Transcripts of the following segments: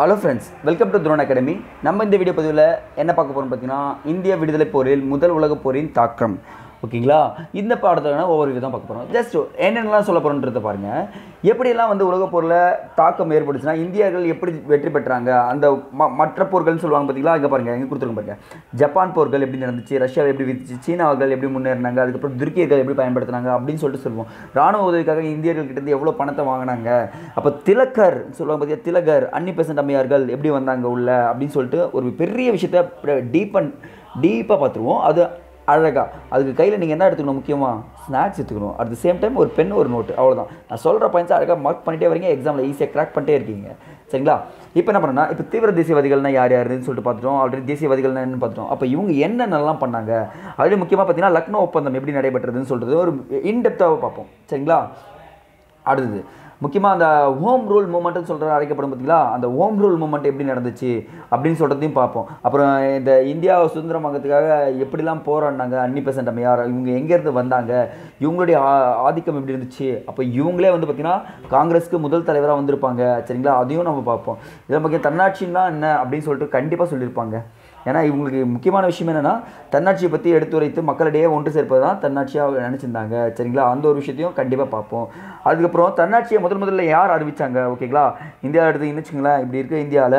hello friends welcome to drone academy நம்ம இந்த video பதிவில் என்ன பார்க்க போகிறோம் பார்த்தீங்கன்னா இந்திய விடுதலை போரில் முதல் உலகப் போரின் தாக்கம் ஓகேங்களா இந்த பாடத்தில் ஒவ்வொரு விதம் பார்க்க போகிறோம் ஜஸ்ட் என்னென்னலாம் சொல்ல போகிறோன்றத பாருங்கள் எப்படியெல்லாம் வந்து உலகப் போரில் தாக்கம் ஏற்பட்டுச்சுன்னா இந்தியர்கள் எப்படி வெற்றி பெற்றாங்க அந்த ம மற்ற போர்கள்னு சொல்லுவாங்க பார்த்தீங்களா இங்கே பாருங்கள் இங்கே கொடுத்துருங்க பாருங்க ஜப்பான் போர்கள் எப்படி நடந்துச்சு ரஷ்யாவை எப்படி விதிச்சு சீனாவர்கள் எப்படி முன்னேறினாங்க அதுக்கப்புறம் துருக்கியர்கள் எப்படி பயன்படுத்தினாங்க அப்படின்னு சொல்லிட்டு சொல்லுவோம் ராணுவ உதவிக்காக இந்தியர்கள் கிட்ட இருந்து எவ்வளோ பணத்தை வாங்கினாங்க அப்போ திலக்கர் சொல்லுவாங்க பார்த்தீங்கன்னா திலகர் அன்னி பெசன்ட் அம்மையார்கள் எப்படி வந்தாங்க உள்ள அப்படின்னு சொல்லிட்டு ஒரு பெரிய விஷயத்த டீப் அண்ட் டீப்பாக பார்த்துருவோம் அது அழகாக அதுக்கு கையில் நீங்கள் என்ன எடுத்துக்கணும் முக்கியமாக ஸ்நாக்ஸ் எடுத்துக்கணும் அட் த சேம் டைம் ஒரு பென் ஒரு நோட்டு அவ்வளோதான் நான் சொல்கிற பாயிண்ட்ஸ் அழகாக மார்க் பண்ணிட்டே வரீங்க எக்ஸாமில் ஈஸியாக கிராக் பண்ணிட்டே இருக்கீங்க சரிங்களா இப்போ என்ன பண்ணணும்னா இப்போ தீவிர தேசியவாதிகள்னா யார் யாருன்னு சொல்லிட்டு பார்த்துட்டோம் ஆல்ரெடி தேசியவாதிகள்னா என்னன்னு பார்த்துட்டோம் அப்போ இவங்க என்னென்னலாம் பண்ணாங்க அதுலேயும் முக்கியமாக பார்த்தீங்கன்னா லக்னோ ஒப்பந்தம் எப்படி நடைபெற்றதுன்னு சொல்கிறது ஒரு இன்டெப்த்தாக பார்ப்போம் சரிங்களா அடுத்தது முக்கியமாக அந்த ஹோம் ரூல் மூமெண்ட்னு சொல்கிற அழைக்கப்படும் பார்த்தீங்களா அந்த ஹோம் ரூல் மூமெண்ட் எப்படி நடந்துச்சு அப்படின்னு சொல்கிறதையும் பார்ப்போம் அப்புறம் இந்த இந்தியா சுதந்திரம் வாங்கிறதுக்காக எப்படிலாம் போராடினாங்க அன்னி பெசன்ட் அம்மையார் இவங்க எங்கேருந்து வந்தாங்க இவங்களுடைய ஆ- ஆதிக்கம் எப்படி இருந்துச்சு அப்போ இவங்களே வந்து பார்த்திங்கன்னா காங்கிரஸ்க்கு முதல் தலைவராக வந்திருப்பாங்க சரிங்களா அதையும் நம்ம பார்ப்போம் இதில் முக்கியம் தன்னாட்சின்னா என்ன அப்படின்னு சொல்லிட்டு கண்டிப்பாக சொல்லியிருப்பாங்க ஏன்னா இவங்களுக்கு முக்கியமான விஷயம் என்னென்னா தன்னாட்சியை பற்றி எடுத்துரைத்து மக்களிடையே ஒன்று சேர்ப்பது தான் தன்னாட்சியாக நினச்சிருந்தாங்க சரிங்களா அந்த ஒரு விஷயத்தையும் கண்டிப்பாக பார்ப்போம் அதுக்கப்புறம் தன்னாட்சியை முதல் முதல்ல யார் அறிவிச்சாங்க ஓகேங்களா இந்தியா எடுத்தீங்கன்னு வச்சுங்களேன் இப்படி இருக்க இந்தியாவில்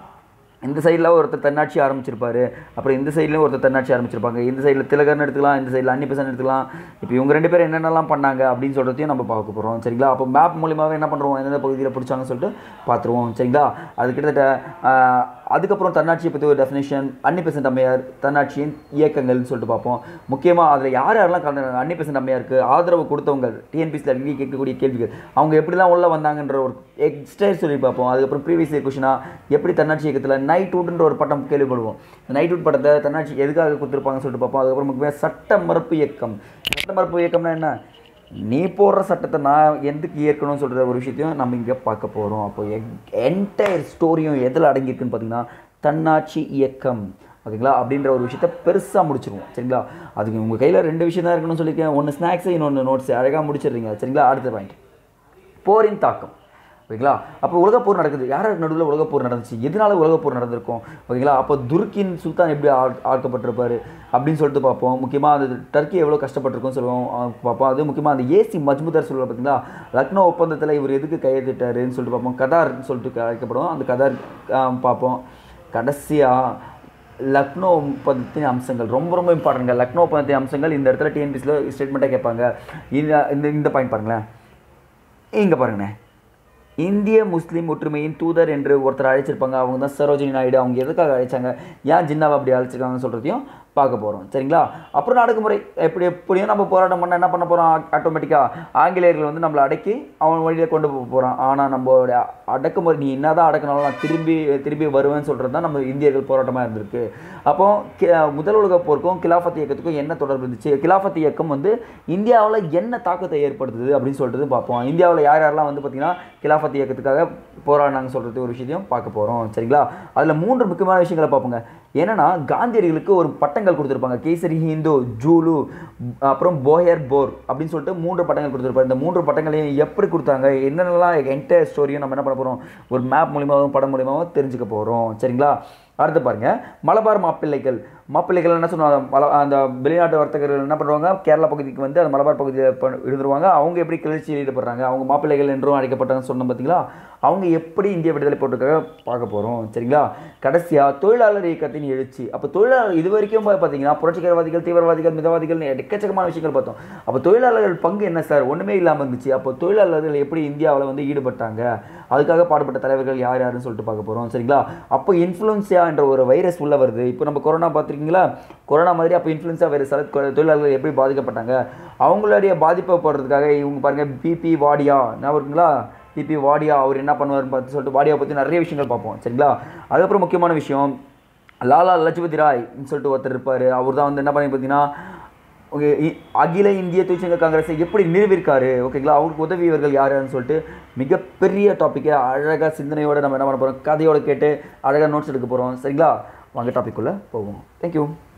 இந்த சைடில் ஒருத்தர் தன்னாட்சி ஆரம்பிச்சிருப்பாரு அப்புறம் இந்த சைட்லேயும் ஒருத்தர் தன்னாட்சி ஆரம்பிச்சிருப்பாங்க இந்த சைடில் திலகர்னு எடுத்துக்கலாம் இந்த சைடில் அன்னி பெசன் எடுத்துக்கலாம் இப்போ இவங்க ரெண்டு பேரும் என்னென்னலாம் பண்ணாங்க அப்படின்னு சொல்கிறதையும் நம்ம பார்க்க போகிறோம் சரிங்களா அப்போ மேப் மூலியமாகவே என்ன பண்ணுறோம் எந்தெந்த பகுதியில் பிடிச்சாங்கன்னு சொல்லிட்டு பார்த்துருவோம் சரிங்களா அது கிட்டத்தட்ட ஆஹ், அதுக்கப்புறம் தன்னாட்சியை பற்றி ஒரு டெஃபினேஷன் அன்னி பெசன்ட் அம்மையார் தன்னாட்சியின் இயக்கங்கள்னு சொல்லிட்டு பார்ப்போம் முக்கியமாக அதில் யார் யாரெல்லாம் கலந்து அன்னி பெசன்ட் அம்மையாருக்கு ஆதரவு கொடுத்தவங்க டிஎன்பிசியில் அடிக்கடி கேட்கக்கூடிய கேள்விகள் அவங்க எப்படிலாம் உள்ள வந்தாங்கன்ற ஒரு எக்ஸ்ட்ரா சொல்லி பார்ப்போம் அதுக்கப்புறம் ப்ரீவியஸ் இயர் கொஷினா எப்படி தன்னாட்சி இயக்கத்தில் நைட் வுட்ன்ற ஒரு பட்டம் கேள்விப்படுவோம் நைட் வுட் பட்டத்தை தன்னாட்சி எதுக்காக கொடுத்துருப்பாங்கன்னு சொல்லிட்டு பார்ப்போம் அதுக்கப்புறம் முக்கியமாக சட்ட மறுப்பு இயக்கம் சட்ட மறுப்பு இயக்கம்னா என்ன நீ போடுற சட்டத்தை நான் எதுக்கு ஏற்கணும்னு சொல்கிற ஒரு விஷயத்தையும் நம்ம இங்கே பார்க்க போகிறோம் அப்போ என்டையர் ஸ்டோரியும் எதில் அடங்கியிருக்குன்னு பார்த்தீங்கன்னா தன்னாட்சி இயக்கம் ஓகேங்களா அப்படின்ற ஒரு விஷயத்த பெருசாக முடிச்சிருவோம் சரிங்களா அதுக்கு உங்கள் கையில் ரெண்டு விஷயம் தான் இருக்கணும்னு சொல்லியிருக்கேன் ஒன்று ஸ்நாக்ஸு இன்னொன்று நோட்ஸ் அழகாக முடிச்சிடுறீங்க சரிங்களா அடுத்த பாயிண்ட் போரின் தாக்கம் ஓகேங்களா அப்போ உலகப் போர் நடக்குது யார் யாருக்கு நடுவில் உலகப் போர் நடந்துச்சு எதனால உலகப் போர் நடந்திருக்கும் ஓகேங்களா அப்போ துருக்கின் சுல்தான் எப்படி ஆள் ஆக்கப்பட்டிருப்பாரு அப்படின்னு சொல்லிட்டு பார்ப்போம் முக்கியமாக அது டர்க்கி எவ்வளோ கஷ்டப்பட்டிருக்கும்னு சொல்லுவோம் அஹ் பார்ப்போம் அது முக்கியமாக அந்த ஏசி மஜ்முதார் சொல்லுவார் பார்த்தீங்களா லக்னோ ஒப்பந்தத்தில் இவர் எதுக்கு கையெழுத்திட்டாருன்னு சொல்லிட்டு பார்ப்போம் கதார்னு சொல்லிட்டு அழைக்கப்படும் அந்த கதார் அஹ் பார்ப்போம் கடைசியாக லக்னோ ஒப்பந்தத்தின் அம்சங்கள் ரொம்ப ரொம்ப இம்பார்ட்டன்ங்க லக்னோ ஒப்பந்தத்தின் அம்சங்கள் இந்த இடத்துல டிஎன்பிசியில் ஸ்டேட்மெண்ட்டாக கேட்பாங்க இந்த இந்த இந்த பாயிண்ட் பாருங்களேன் இங்கே பாருங்கண்ணே இந்திய முஸ்லீம் ஒற்றுமையின் தூதர் என்று ஒருத்தர் அழைச்சிருப்பாங்க அவங்க தான் சரோஜினி நாயுடு அவங்க எதுக்காக அழைச்சாங்க ஏன் ஜின்னாவை அப்படி அழைச்சிருக்காங்கன்னு சொல்கிறதையும் பார்க்க போகிறோம் சரிங்களா அப்புறம் அடக்குமுறை எப்படி எப்படியும் நம்ம போராட்டம் பண்ண என்ன பண்ண போகிறோம் ஆட்டோமேட்டிக்காக ஆங்கிலேயர்கள் வந்து நம்மளை அடக்கி அவன் வழியில் கொண்டு போக போகிறான் ஆனால் நம்மளோட அடக்குமுறை நீ என்ன தான் அடக்கினாலும் நான் திரும்பி திரும்பி வருவேன்னு சொல்கிறது தான் நம்ம இந்தியர்கள் போராட்டமாக இருந்திருக்கு அப்போ கி- முதல் உலகப் போருக்கும் கிலாஃபத் இயக்கத்துக்கும் என்ன தொடர்பு இருந்துச்சு கிலாஃபத் இயக்கம் வந்து இந்தியாவில் என்ன தாக்கத்தை ஏற்படுத்துது அப்படின்னு சொல்லிட்டு பார்ப்போம் இந்தியாவில் யார் யாரெல்லாம் வந்து பார்த்தீங்கன்னா கிலாஃபத் இயக்கத்துக்காக போராடினாங்க சொல்கிறது ஒரு விஷயத்தையும் பார்க்க போகிறோம் சரிங்களா அதில் மூன்று முக்கியமான விஷயங்களை பார்ப்போங்க என்னன்னா காந்தியடிகளுக்கு ஒரு பட்டங்கள் கொடுத்துருப்பாங்க கேசரி ஹிந்து ஜூலு அப்புறம் போயர் போர் அப்படின்னு சொல்லிட்டு மூன்று பட்டங்கள் கொடுத்துருப்பாங்க இந்த மூன்று பட்டங்களையும் எப்படி கொடுத்தாங்க என்னென்னலாம் என்டையர் ஸ்டோரியும் நம்ம என்ன பண்ண போகிறோம் ஒரு மேப் மூலியமாகவும் படம் மூலியமாகவும் தெரிஞ்சுக்க போகிறோம் சரிங்களா அடுத்து பாருங்க மலபார் மாப்பிள்ளைகள் மாப்பிள்ளைகள் என்ன சொல்லுவாங்க மல அந்த வெளிநாட்டு வர்த்தகர்கள் என்ன பண்ணுவாங்க கேரளா பகுதிக்கு வந்து அந்த மலபார் பகுதியில் ப- இருந்துருவாங்க அவங்க எப்படி கிளர்ச்சியில் ஈடுபடுறாங்க அவங்க மாப்பிள்ளைகள் என்றும் அழைக்கப்பட்டாங்கன்னு சொன்னோம் பார்த்தீங்களா அவங்க எப்படி இந்திய விடுதலை போட்டுக்காக பார்க்க போகிறோம் சரிங்களா கடைசியாக தொழிலாளர் இயக்கத்தின் எழுச்சி அப்போ தொழிலாளர் இது வரைக்கும் பா- பார்த்தீங்கன்னா புரட்சிகரவாதிகள் தீவிரவாதிகள் மிதவாதிகள் எக்கச்சக்கமான விஷயங்கள் பார்த்தோம் அப்போ தொழிலாளர்கள் பங்கு என்ன சார் ஒன்றுமே இல்லாமல் இருந்துச்சு அப்போ தொழிலாளர்கள் எப்படி இந்தியாவில் வந்து ஈடுபட்டாங்க அதுக்காக பாடுபட்ட தலைவர்கள் யார் யாருன்னு சொல்லிட்டு பார்க்க போகிறோம் சரிங்களா அப்போ இன்ஃப்ளூன்சியா என்ற ஒரு வைரஸ் உள்ள வருது இப்போ நம்ம கொரோனா பார்த்துருக்கீங்களா கொரோனா மாதிரி அப்போ இன்ஃப்ளூன்சா வைரஸ் தொழிலாளர்கள் எப்படி பாதிக்கப்பட்டாங்க அவங்களுடைய பாதிப்பை போடுறதுக்காக இவங்க பாருங்க பிபி வாடியா ஞாபகம் இருக்குங்களா பிபி வாடியா அவர் என்ன பண்ணுவார்னு பார்த்து சொல்லிட்டு வாடியா பற்றி நிறைய விஷயங்கள் பார்ப்போம் சரிங்களா அதுக்கப்புறம் முக்கியமான விஷயம் லாலா லஜபதி ராய்ன்னு சொல்லிட்டு ஒருத்தர் இருப்பார் அவர் தான் வந்து என்ன பண்ணி பார்த்தீங்கன்னா ஓகே இ- அகில இந்திய தொழிற்சங்க காங்கிரஸை எப்படி நிறுவிருக்காரு ஓகேங்களா அவருக்கு உதவியவர்கள் யாருன்னு சொல்லிட்டு மிகப்பெரிய டாப்பிக்கை அழகாக சிந்தனையோட நம்ம என்ன பண்ண போகிறோம் கதையோட கேட்டு அழகாக நோட்ஸ் எடுக்க போகிறோம் சரிங்களா வாங்க டாபிக் உள்ள போவோம் தேங்க்யூ